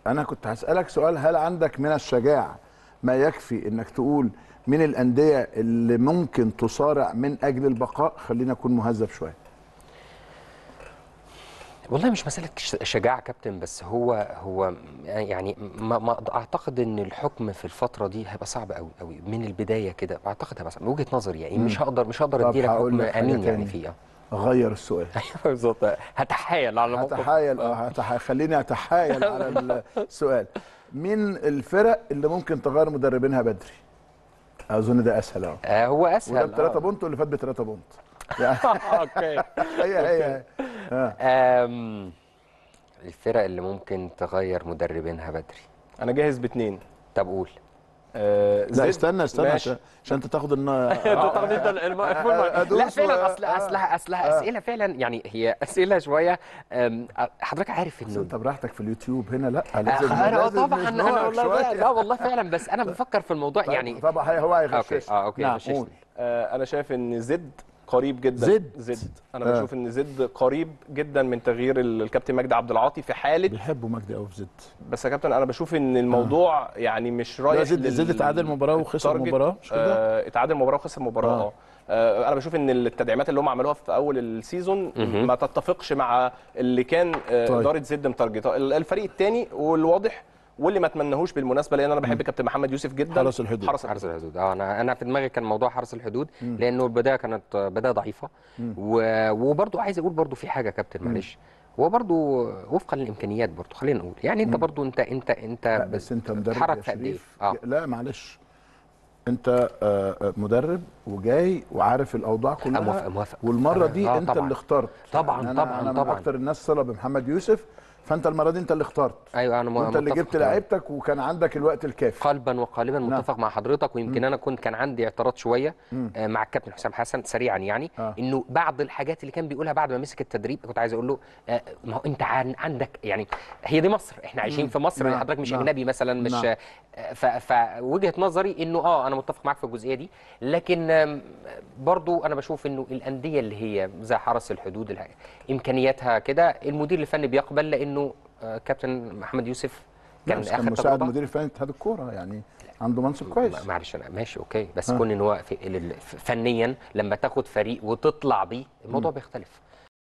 انا كنت هسالك سؤال هل عندك من الشجاعه ما يكفي انك تقول من الانديه اللي ممكن تصارع من اجل البقاء خلينا اكون مهذب شويه والله مش مسألة ش- شجاعة كابتن بس هو هو يعني ما, ما أعتقد إن الحكم في الفترة دي هيبقى صعب قوي قوي من البداية كده أعتقد هيبقى صعب من وجهة نظري يعني مش هقدر مش هقدر طب أدي لك هقول حكم لك حاجة أمين يعني تاني. فيه غير السؤال أيوه بالظبط هتحايل على موقف هتحايل اه هتح... خليني اتحايل على السؤال مين الفرق اللي ممكن تغير مدربينها بدري اظن ده اسهل اهو آه هو وده أسهل بثلاثة آه. بونت واللي فات بثلاثة بونت يعني أوكي هي هي اه آم، الفرق اللي ممكن تغير مدربينها بدري انا جاهز باثنين طب قول آه لا زد. استنى استنى ماشي. عشان عشان انت تاخد الن انت تاخد انت الم- لا أدوس فعلا و- اصل اصلها اصلها اسئله فعلا يعني هي اسئله شويه أم، حضرتك عارف بس انه انت براحتك في اليوتيوب هنا لا آه، لازم انا لازم طبعا انا نزنقك والله شوية. لا والله فعلا بس انا بفكر في الموضوع طيب، يعني طبعا هي- هو اوكي هيغششك اه اوكي نعم غششني. قول آه انا شايف ان زد قريب جدا زد. زد انا آه. بشوف ان زد قريب جدا من تغيير ال- الكابتن مجدي عبد العاطي في حاله بيحبوا مجدي قوي في زد بس يا كابتن انا بشوف ان الموضوع يعني مش رايح لا زد لل- زد اتعادل مباراه وخسر التارجت. مباراه مش كده؟ آه اتعادل مباراه وخسر مباراه آه. اه آه، انا بشوف ان التدعيمات اللي هم عملوها في اول السيزون مهم. ما تتفقش مع اللي كان آه، طيب. اداره زد متارجت ال- الفريق الثاني والواضح واللي ما اتمنهوش بالمناسبه لان انا بحب كابتن محمد يوسف جدا حرس الحدود. حرس حرس الحدود اه انا انا في دماغي كان موضوع حرس الحدود لانه البدايه كانت بدايه ضعيفه و- وبرضو عايز اقول برضو في حاجه يا كابتن معلش هو برضو وفقا للامكانيات برضو خلينا نقول يعني انت برضو انت انت انت لا بس انت مدرب بتتحرك يا في قد ايه شريف اه لا معلش انت آه، آه، مدرب وجاي وعارف الاوضاع كلها موافق- موافق. والمره دي آه، انت طبعاً. اللي اخترت طبعاً، يعني أنا طبعاً، انا من طبعاً. اكتر الناس صله بمحمد يوسف فانت المره دي انت اللي اخترت ايوه انا م- وانت اللي متفق جبت تماماً. لعيبتك وكان عندك الوقت الكافي قلبا وقالبا متفق مع حضرتك ويمكن انا كنت كان عندي اعتراض شويه آه، مع الكابتن حسام حسن سريعا يعني آه. انه بعض الحاجات اللي كان بيقولها بعد ما مسك التدريب كنت عايز اقول له آه، ما هو انت عن عندك يعني هي دي مصر احنا عايشين في مصر نعم، حضرتك مش نعم. اجنبي مثلا مش نعم. آه، ف- فوجهه نظري انه اه انا متفق معاك في الجزئيه دي لكن آم، برضو انا بشوف انه الانديه اللي هي زي حرس الحدود الحاجة امكانياتها كده المدير الفني بيقبل لانه آه، كابتن محمد يوسف كان بس كان اخر مساعد تجربه مدير فني اتحاد الكوره يعني عنده منصب كويس ما- معلش انا ماشي اوكي بس كون ان هو في ال- ال- فنيا لما تاخد فريق وتطلع بيه الموضوع بيختلف